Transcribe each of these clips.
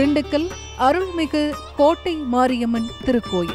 திண்டுக்கல் அருள்மிகு கோட்டை மாரியம்மன் திருக்கோயில்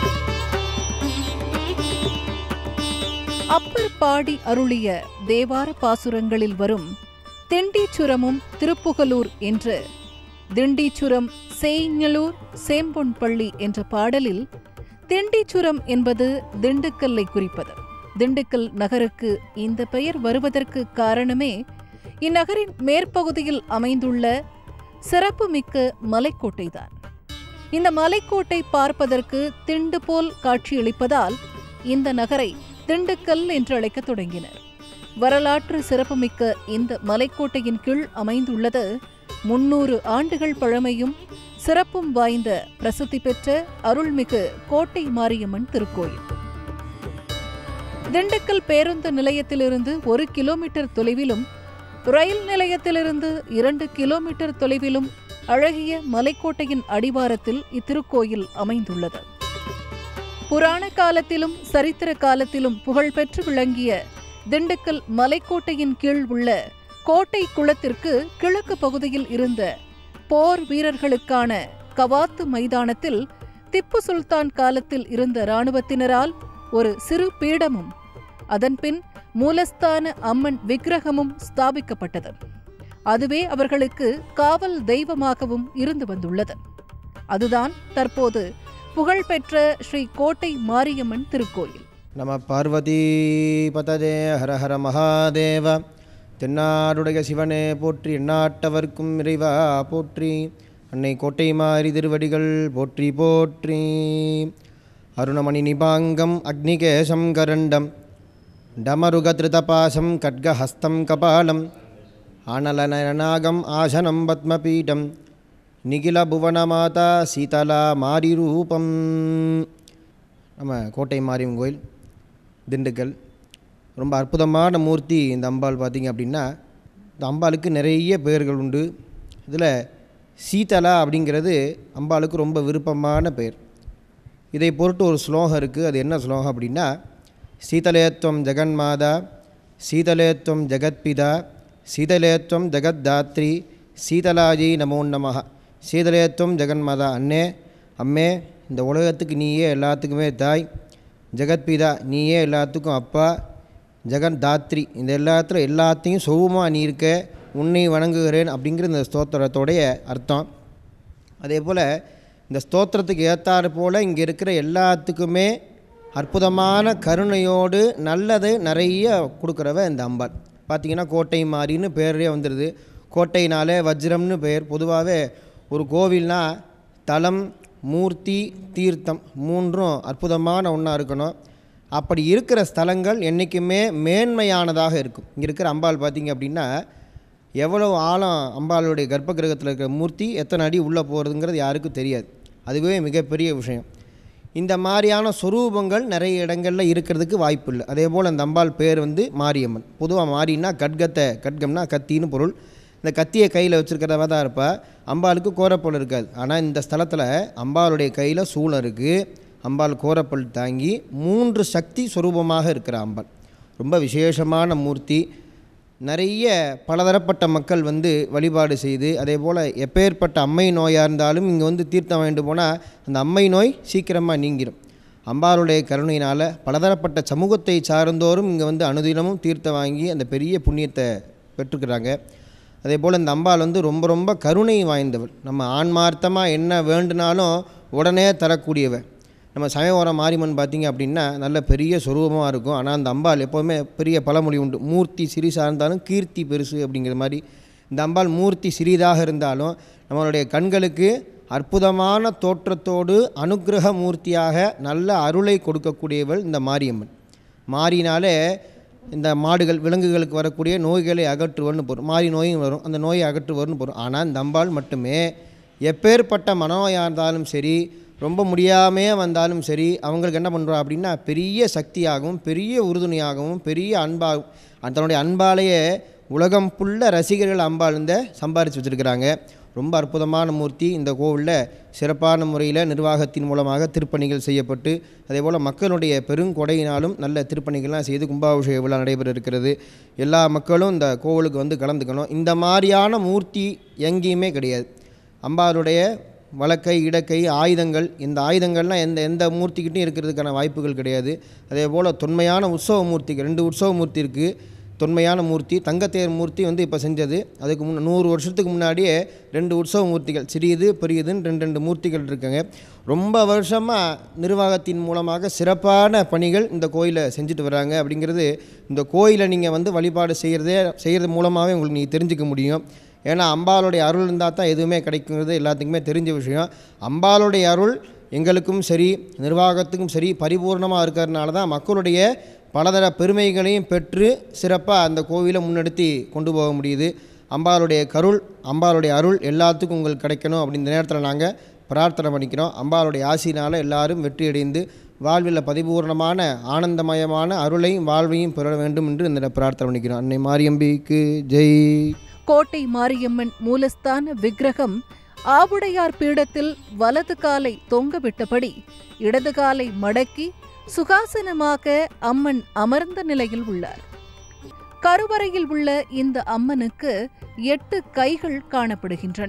அப்பர் பாடி அருளிய தேவார பாசுரங்களில் வரும் திண்டீச்சுரமும் திருப்புகலூர் என்று திண்டீச்சுரம் சேய்ஞலூர் சேம்பொன்பள்ளி என்ற பாடலில் திண்டீச்சுரம் என்பது திண்டுக்கல்லை குறிப்பது திண்டுக்கல் நகருக்கு இந்த பெயர் வருவதற்கு காரணமே இந்நகரின் மேற்பகுதியில் அமைந்துள்ள சிறப்புமிக்க மலைக்கோட்டைதான் இந்த மலைக்கோட்டை பார்ப்பதற்கு திண்டு போல் காட்சியளிப்பதால் இந்த நகரை திண்டுக்கல் என்று அழைக்கத் தொடங்கினர் வரலாற்று சிறப்புமிக்க இந்த மலைக்கோட்டையின் கீழ் அமைந்துள்ளது முன்னூறு ஆண்டுகள் பழமையும் சிறப்பும் வாய்ந்த பிரசித்தி பெற்ற அருள்மிகு கோட்டை மாரியம்மன் திருக்கோயில் திண்டுக்கல் பேருந்து நிலையத்திலிருந்து ஒரு கிலோமீட்டர் தொலைவிலும் ரயில் நிலையத்திலிருந்து இரண்டு கிலோமீட்டர் தொலைவிலும் அழகிய மலைக்கோட்டையின் அடிவாரத்தில் இத்திருக்கோயில் அமைந்துள்ளது புராண காலத்திலும் சரித்திர காலத்திலும் புகழ்பெற்று விளங்கிய திண்டுக்கல் மலைக்கோட்டையின் கீழ் உள்ள கோட்டை குளத்திற்கு கிழக்கு பகுதியில் இருந்த போர் வீரர்களுக்கான கவாத்து மைதானத்தில் திப்பு சுல்தான் காலத்தில் இருந்த இராணுவத்தினரால் ஒரு சிறு பீடமும் அதன்பின் மூலஸ்தான அம்மன் விக்கிரகமும் ஸ்தாபிக்கப்பட்டது அதுவே அவர்களுக்கு காவல் தெய்வமாகவும் இருந்து வந்துள்ளது அதுதான் தற்போது புகழ்பெற்ற ஸ்ரீ கோட்டை மாரியம்மன் திருக்கோயில் நம பார்வதி பததே ஹர ஹர மகாதேவ தென்னாடுடைய சிவனே போற்றி எண்ணாட்டவர்க்கும் இறைவா போற்றி அன்னை கோட்டை மாறி திருவடிகள் போற்றி போற்றி அருணமணி நிபாங்கம் அக்னிகேசம் கரண்டம் டமருகதிருதபாசம் கட்கஹஸ்தம் கபாலம் ஆனலநயனாகம் ஆசனம் பத்மபீடம் நிகில புவனமாதா சீதலா மாரிரூபம் நம்ம கோட்டை மாரியம் கோயில் திண்டுக்கல் ரொம்ப அற்புதமான மூர்த்தி இந்த அம்பாள் பார்த்திங்க அப்படின்னா இந்த அம்பாளுக்கு நிறைய பெயர்கள் உண்டு இதில் சீதலா அப்படிங்கிறது அம்பாளுக்கு ரொம்ப விருப்பமான பெயர் இதை பொருட்டு ஒரு ஸ்லோகம் இருக்குது அது என்ன ஸ்லோகம் அப்படின்னா சீதலேத்வம் ஜெகன்மாதா சீதலேத்வம் ஜெகத்பிதா சீதலேத்வம் ஜெகத்தாத்ரி சீதலாஜி நமோ நமஹ சீதலேத்வம் ஜெகன்மாதா அண்ணே அம்மே இந்த உலகத்துக்கு நீயே எல்லாத்துக்குமே தாய் ஜெகத்பிதா நீயே எல்லாத்துக்கும் அப்பா ஜெகன் தாத்ரி இந்த எல்லாத்துல எல்லாத்தையும் சொவமாக நீ இருக்க உன்னை வணங்குகிறேன் அப்படிங்கிற இந்த ஸ்தோத்திரத்தோடைய அர்த்தம் அதே போல் இந்த ஸ்தோத்திரத்துக்கு ஏற்றாறு போல் இங்கே இருக்கிற எல்லாத்துக்குமே அற்புதமான கருணையோடு நல்லது நிறைய கொடுக்குறவ இந்த அம்பாள் பார்த்திங்கன்னா கோட்டை மாறின்னு பேரே வந்துடுது கோட்டைனாலே வஜ்ரம்னு பெயர் பொதுவாகவே ஒரு கோவில்னா தலம் மூர்த்தி தீர்த்தம் மூன்றும் அற்புதமான ஒன்றா இருக்கணும் அப்படி இருக்கிற ஸ்தலங்கள் என்றைக்குமே மேன்மையானதாக இருக்கும் இங்கே இருக்கிற அம்பாள் பார்த்திங்க அப்படின்னா எவ்வளோ ஆழம் அம்பாளுடைய கர்ப்ப கிரகத்தில் இருக்கிற மூர்த்தி எத்தனை அடி உள்ளே போகிறதுங்கிறது யாருக்கும் தெரியாது அதுவே மிகப்பெரிய விஷயம் இந்த மாதிரியான சொரூபங்கள் நிறைய இடங்களில் இருக்கிறதுக்கு வாய்ப்பு இல்லை அதே போல் அந்த அம்பாள் பேர் வந்து மாரியம்மன் பொதுவாக மாரின்னா கட்கத்தை கட்கம்னா கத்தின்னு பொருள் இந்த கத்தியை கையில் வச்சுருக்கிறவ தான் இருப்பா அம்பாளுக்கு கோரப்பல் இருக்காது ஆனால் இந்த ஸ்தலத்தில் அம்பாளுடைய கையில் சூளம் இருக்குது அம்பாள் கோரப்பல் தாங்கி மூன்று சக்தி சொரூபமாக இருக்கிற அம்பாள் ரொம்ப விசேஷமான மூர்த்தி நிறைய பலதரப்பட்ட மக்கள் வந்து வழிபாடு செய்து அதே போல் எப்பேற்பட்ட அம்மை நோயாக இருந்தாலும் இங்கே வந்து தீர்த்தம் வாங்கிட்டு போனால் அந்த அம்மை நோய் சீக்கிரமாக நீங்கிடும் அம்பாளுடைய கருணையினால் பலதரப்பட்ட சமூகத்தை சார்ந்தோரும் இங்கே வந்து அனுதினமும் தீர்த்தம் வாங்கி அந்த பெரிய புண்ணியத்தை பெற்றுக்கிறாங்க அதே போல் இந்த அம்பாள் வந்து ரொம்ப ரொம்ப கருணை வாய்ந்தவள் நம்ம ஆன்மார்த்தமாக என்ன வேண்டுனாலும் உடனே தரக்கூடியவள் நம்ம சமயவரம் மாரியம்மன் பார்த்திங்க அப்படின்னா நல்ல பெரிய சொரூபமாக இருக்கும் ஆனால் அந்த அம்பாள் எப்போவுமே பெரிய பழமொழி உண்டு மூர்த்தி சிறிசாக இருந்தாலும் கீர்த்தி பெருசு அப்படிங்கிற மாதிரி இந்த அம்பாள் மூர்த்தி சிறிதாக இருந்தாலும் நம்மளுடைய கண்களுக்கு அற்புதமான தோற்றத்தோடு அனுக்கிரக மூர்த்தியாக நல்ல அருளை கொடுக்கக்கூடியவள் இந்த மாரியம்மன் மாறினாலே இந்த மாடுகள் விலங்குகளுக்கு வரக்கூடிய நோய்களை அகற்றுவர்னு போகிறோம் மாறி நோயும் வரும் அந்த நோயை அகற்றுவர்னு போகிறோம் ஆனால் இந்த அம்பாள் மட்டுமே எப்பேற்பட்ட மனநோயாக இருந்தாலும் சரி ரொம்ப முடியாமே வந்தாலும் சரி அவங்களுக்கு என்ன பண்ணுறோம் அப்படின்னா பெரிய சக்தியாகவும் பெரிய உறுதுணையாகவும் பெரிய அன்பாகவும் தன்னுடைய அன்பாலேயே உலகம் புள்ள ரசிகர்கள் அம்பாள் இந்த சம்பாரித்து வச்சுருக்கிறாங்க ரொம்ப அற்புதமான மூர்த்தி இந்த கோவிலில் சிறப்பான முறையில் நிர்வாகத்தின் மூலமாக திருப்பணிகள் செய்யப்பட்டு அதேபோல் மக்களுடைய பெருங்கொடையினாலும் நல்ல திருப்பணிகள்லாம் செய்து கும்பாபிஷேக விழா நடைபெற இருக்கிறது எல்லா மக்களும் இந்த கோவிலுக்கு வந்து கலந்துக்கணும் இந்த மாதிரியான மூர்த்தி எங்கேயுமே கிடையாது அம்பாளுடைய வலக்கை இடக்கை ஆயுதங்கள் இந்த ஆயுதங்கள்லாம் எந்த எந்த மூர்த்திக்கிட்டையும் இருக்கிறதுக்கான வாய்ப்புகள் கிடையாது அதே போல் தொன்மையான உற்சவ மூர்த்திகள் ரெண்டு உற்சவ மூர்த்தி இருக்குது தொன்மையான மூர்த்தி தங்கத்தேர் மூர்த்தி வந்து இப்போ செஞ்சது அதுக்கு முன்ன நூறு வருஷத்துக்கு முன்னாடியே ரெண்டு உற்சவ மூர்த்திகள் சிறியது பெரியதுன்னு ரெண்டு ரெண்டு மூர்த்திகள் இருக்காங்க ரொம்ப வருஷமாக நிர்வாகத்தின் மூலமாக சிறப்பான பணிகள் இந்த கோயிலை செஞ்சுட்டு வராங்க அப்படிங்கிறது இந்த கோயிலை நீங்கள் வந்து வழிபாடு செய்கிறதே செய்கிறது மூலமாகவே உங்களுக்கு நீங்கள் தெரிஞ்சுக்க முடியும் ஏன்னா அம்பாளுடைய அருள் இருந்தால் தான் எதுவுமே கிடைக்குங்கிறது எல்லாத்துக்குமே தெரிஞ்ச விஷயம் அம்பாளுடைய அருள் எங்களுக்கும் சரி நிர்வாகத்துக்கும் சரி பரிபூர்ணமாக இருக்கிறதுனால தான் மக்களுடைய பலதர பெருமைகளையும் பெற்று சிறப்பாக அந்த கோவிலை முன்னெடுத்து கொண்டு போக முடியுது அம்பாளுடைய கருள் அம்பாளுடைய அருள் எல்லாத்துக்கும் உங்களுக்கு கிடைக்கணும் அப்படின்ற நேரத்தில் நாங்கள் பிரார்த்தனை பண்ணிக்கிறோம் அம்பாளுடைய ஆசினால் எல்லாரும் வெற்றியடைந்து வாழ்வில் பரிபூர்ணமான ஆனந்தமயமான அருளையும் வாழ்வையும் பெற வேண்டும் என்று இந்த பிரார்த்தனை பண்ணிக்கிறோம் அன்னை மாரியம்பிக்கு ஜெய் கோட்டை மாரியம்மன் மூலஸ்தான விக்கிரகம் ஆவுடையார் பீடத்தில் வலது காலை தொங்கவிட்டபடி இடது காலை மடக்கி சுகாசனமாக அம்மன் அமர்ந்த நிலையில் உள்ளார் கருவறையில் உள்ள இந்த அம்மனுக்கு எட்டு கைகள் காணப்படுகின்றன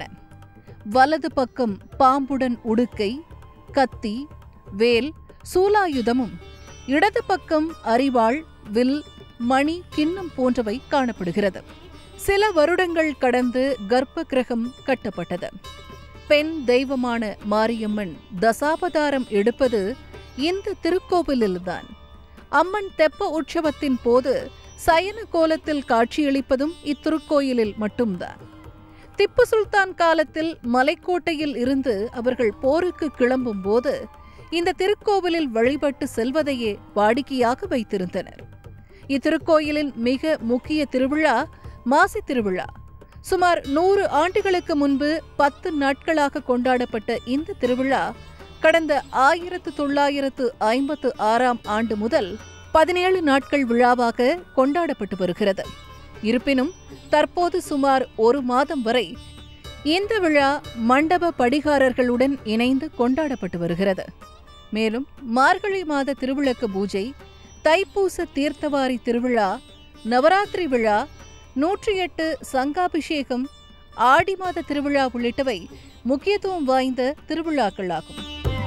வலது பக்கம் பாம்புடன் உடுக்கை கத்தி வேல் சூலாயுதமும் இடது பக்கம் அரிவாள் வில் மணி கிண்ணம் போன்றவை காணப்படுகிறது சில வருடங்கள் கடந்து கர்ப்ப கிரகம் கட்டப்பட்டது பெண் தெய்வமான மாரியம்மன் தசாவதாரம் எடுப்பது இந்த திருக்கோவிலில்தான் அம்மன் தெப்ப உற்சவத்தின் போது சயன கோலத்தில் காட்சியளிப்பதும் இத்திருக்கோயிலில் மட்டும்தான் திப்பு சுல்தான் காலத்தில் மலைக்கோட்டையில் இருந்து அவர்கள் போருக்கு கிளம்பும் போது இந்த திருக்கோவிலில் வழிபட்டு செல்வதையே வாடிக்கையாக வைத்திருந்தனர் இத்திருக்கோயிலின் மிக முக்கிய திருவிழா மாசி திருவிழா சுமார் நூறு ஆண்டுகளுக்கு முன்பு பத்து நாட்களாக கொண்டாடப்பட்ட இந்த திருவிழா கடந்த ஆயிரத்து தொள்ளாயிரத்து ஐம்பத்து ஆறாம் ஆண்டு முதல் பதினேழு நாட்கள் விழாவாக கொண்டாடப்பட்டு வருகிறது இருப்பினும் தற்போது சுமார் ஒரு மாதம் வரை இந்த விழா மண்டப படிகாரர்களுடன் இணைந்து கொண்டாடப்பட்டு வருகிறது மேலும் மார்கழி மாத திருவிளக்கு பூஜை தைப்பூச தீர்த்தவாரி திருவிழா நவராத்திரி விழா நூற்றி எட்டு சங்காபிஷேகம் ஆடி மாத திருவிழா உள்ளிட்டவை முக்கியத்துவம் வாய்ந்த திருவிழாக்களாகும்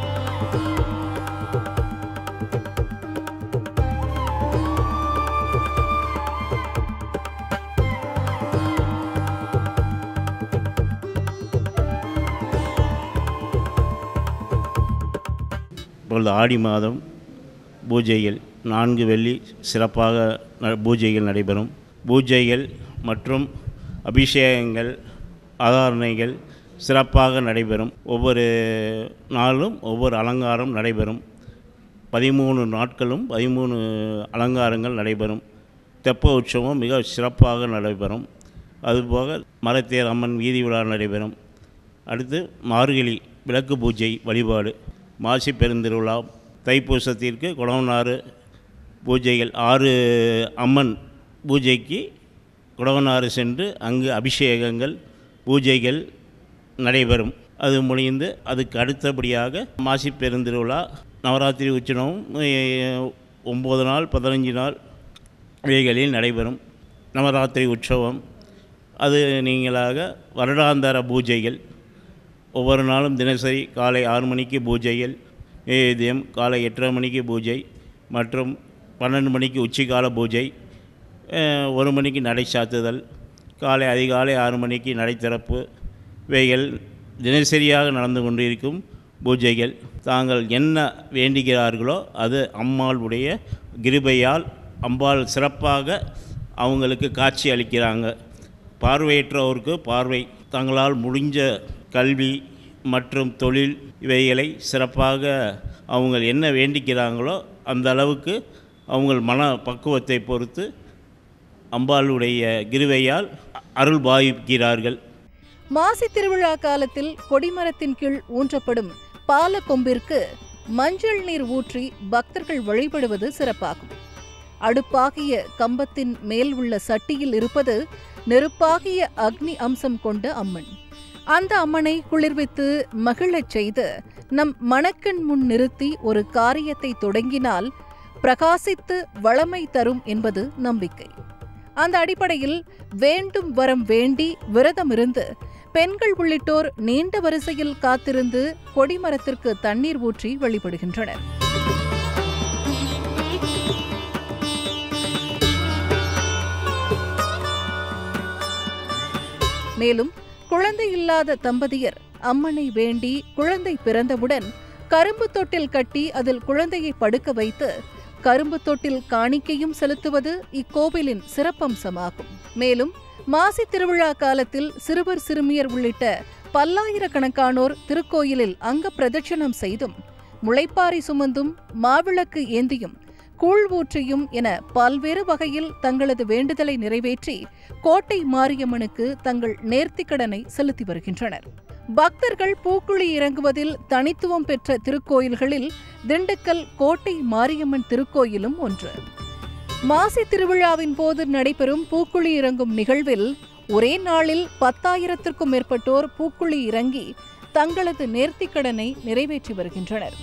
இப்பொழுது ஆடி மாதம் பூஜைகள் நான்கு வெள்ளி சிறப்பாக ந- பூஜைகள் நடைபெறும் பூஜைகள் மற்றும் அபிஷேகங்கள் ஆதாரணைகள் சிறப்பாக நடைபெறும் ஒவ்வொரு நாளும் ஒவ்வொரு அலங்காரம் நடைபெறும் பதிமூணு நாட்களும் பதிமூணு அலங்காரங்கள் நடைபெறும் தெப்ப உற்சவம் மிக சிறப்பாக நடைபெறும் அதுபோக மரத்தேர் அம்மன் வீதி விழா நடைபெறும் அடுத்து மார்கழி விளக்கு பூஜை வழிபாடு மாசி பெருந்திருவிழா தைப்பூசத்திற்கு குடவனாறு பூஜைகள் ஆறு அம்மன் பூஜைக்கு குடவனாறு சென்று அங்கு அபிஷேகங்கள் பூஜைகள் நடைபெறும் அது முடிந்து அதுக்கு அடுத்தபடியாக மாசி பெருந்திருவிழா நவராத்திரி உற்சவம் எ- ஒம்பது நாள் பதினஞ்சு நாள் இவைகளில் நடைபெறும் நவராத்திரி உற்சவம் அது நீங்களாக வருடாந்தர பூஜைகள் ஒவ்வொரு நாளும் தினசரி காலை ஆறு மணிக்கு பூஜைகள் நைவேத்தியம் காலை எட்டரை மணிக்கு பூஜை மற்றும் பன்னெண்டு மணிக்கு உச்சிக்கால பூஜை அஹ், ஒரு மணிக்கு நடை சாத்துதல் காலை அதிகாலை ஆறு மணிக்கு நடை திறப்பு இவைகள் தினசரியாக நடந்து கொண்டிருக்கும் பூஜைகள் தாங்கள் என்ன வேண்டுகிறார்களோ அது அம்மாளுடைய கிருபையால் அம்பாள் சிறப்பாக அவங்களுக்கு காட்சி அளிக்கிறாங்க பார்வையற்றோருக்கு பார்வை தங்களால் முடிஞ்ச கல்வி மற்றும் தொழில் இவைகளை சிறப்பாக அவங்க என்ன வேண்டிக்கிறாங்களோ அந்த அளவுக்கு அவங்க மன பக்குவத்தை பொறுத்து அம்பாளுடைய கிருவையால் அருள் பாவிக்கிறார்கள் மாசி திருவிழா காலத்தில் கொடிமரத்தின் கீழ் ஊன்றப்படும் பால கொம்பிற்கு மஞ்சள் நீர் ஊற்றி பக்தர்கள் வழிபடுவது சிறப்பாகும் அடுப்பாகிய கம்பத்தின் மேல் உள்ள சட்டியில் இருப்பது நெருப்பாகிய அக்னி அம்சம் கொண்ட அம்மன் அந்த அம்மனை குளிர்வித்து மகிழச் செய்து நம் மணக்கண் முன் நிறுத்தி ஒரு காரியத்தை தொடங்கினால் பிரகாசித்து வளமை தரும் என்பது நம்பிக்கை அந்த அடிப்படையில் வேண்டும் வரம் வேண்டி விரதமிருந்து பெண்கள் உள்ளிட்டோர் நீண்ட வரிசையில் காத்திருந்து கொடிமரத்திற்கு தண்ணீர் ஊற்றி வழிபடுகின்றனர் மேலும் குழந்தை இல்லாத தம்பதியர் அம்மனை வேண்டி குழந்தை பிறந்தவுடன் கரும்பு தொட்டில் கட்டி அதில் குழந்தையை படுக்க வைத்து கரும்பு தொட்டில் காணிக்கையும் செலுத்துவது இக்கோவிலின் சிறப்பம்சமாகும் மேலும் மாசி திருவிழா காலத்தில் சிறுவர் சிறுமியர் உள்ளிட்ட பல்லாயிரக்கணக்கானோர் திருக்கோயிலில் அங்க பிரதட்சணம் செய்தும் முளைப்பாரி சுமந்தும் மாவிளக்கு ஏந்தியும் கூழ் ஊற்றியும் என பல்வேறு வகையில் தங்களது வேண்டுதலை நிறைவேற்றி கோட்டை மாரியம்மனுக்கு தங்கள் நேர்த்திக்கடனை செலுத்தி வருகின்றனர் பக்தர்கள் பூக்குழி இறங்குவதில் தனித்துவம் பெற்ற திருக்கோயில்களில் திண்டுக்கல் கோட்டை மாரியம்மன் திருக்கோயிலும் ஒன்று மாசி திருவிழாவின் போது நடைபெறும் பூக்குழி இறங்கும் நிகழ்வில் ஒரே நாளில் பத்தாயிரத்திற்கும் மேற்பட்டோர் பூக்குழி இறங்கி தங்களது நேர்த்திக்கடனை நிறைவேற்றி வருகின்றனர்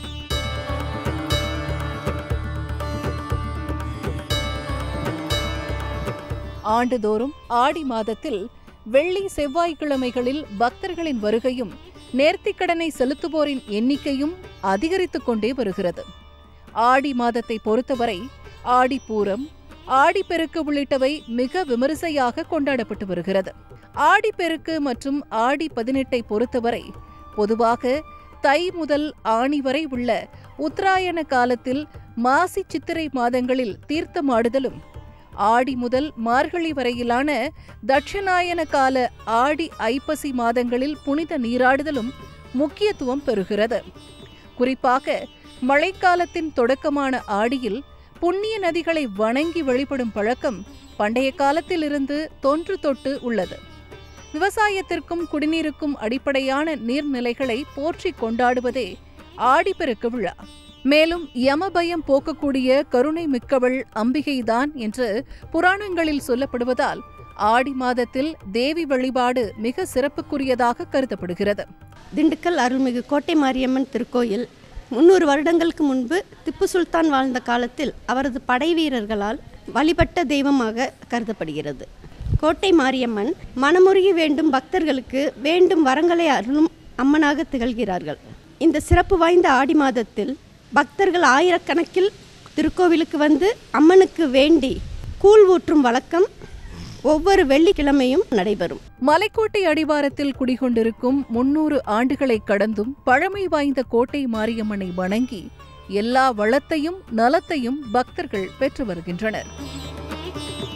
ஆண்டுதோறும் ஆடி மாதத்தில் வெள்ளி செவ்வாய்க்கிழமைகளில் பக்தர்களின் வருகையும் நேர்த்திக்கடனை செலுத்துவோரின் எண்ணிக்கையும் அதிகரித்துக் கொண்டே வருகிறது ஆடி மாதத்தை பொறுத்தவரை ஆடிப்பூரம் ஆடிப்பெருக்கு உள்ளிட்டவை மிக விமரிசையாக கொண்டாடப்பட்டு வருகிறது ஆடிப்பெருக்கு மற்றும் ஆடி பதினெட்டை பொறுத்தவரை பொதுவாக தை முதல் ஆணி வரை உள்ள உத்தராயண காலத்தில் மாசி சித்திரை மாதங்களில் தீர்த்தமாடுதலும் ஆடி முதல் மார்கழி வரையிலான தட்சிணாயன கால ஆடி ஐப்பசி மாதங்களில் புனித நீராடுதலும் முக்கியத்துவம் பெறுகிறது குறிப்பாக மழைக்காலத்தின் தொடக்கமான ஆடியில் புண்ணிய நதிகளை வணங்கி வழிபடும் பழக்கம் பண்டைய காலத்திலிருந்து தொன்று தொட்டு உள்ளது விவசாயத்திற்கும் குடிநீருக்கும் அடிப்படையான நீர்நிலைகளை போற்றி கொண்டாடுவதே ஆடிப்பெருக்கு விழா மேலும் யமபயம் போக்கக்கூடிய கருணை மிக்கவள் அம்பிகைதான் என்று புராணங்களில் சொல்லப்படுவதால் ஆடி மாதத்தில் தேவி வழிபாடு மிக சிறப்புக்குரியதாக கருதப்படுகிறது திண்டுக்கல் அருள்மிகு கோட்டை மாரியம்மன் திருக்கோயில் முன்னூறு வருடங்களுக்கு முன்பு திப்பு சுல்தான் வாழ்ந்த காலத்தில் அவரது படை வீரர்களால் வழிபட்ட தெய்வமாக கருதப்படுகிறது கோட்டை மாரியம்மன் மனமுருகி வேண்டும் பக்தர்களுக்கு வேண்டும் வரங்களை அருளும் அம்மனாக திகழ்கிறார்கள் இந்த சிறப்பு வாய்ந்த ஆடி மாதத்தில் பக்தர்கள் ஆயிரக்கணக்கில் திருக்கோவிலுக்கு வந்து அம்மனுக்கு வேண்டி கூழ் ஊற்றும் வழக்கம் ஒவ்வொரு வெள்ளிக்கிழமையும் நடைபெறும் மலைக்கோட்டை அடிவாரத்தில் குடிகொண்டிருக்கும் முன்னூறு ஆண்டுகளை கடந்தும் பழமை வாய்ந்த கோட்டை மாரியம்மனை வணங்கி எல்லா வளத்தையும் நலத்தையும் பக்தர்கள் பெற்று வருகின்றனர்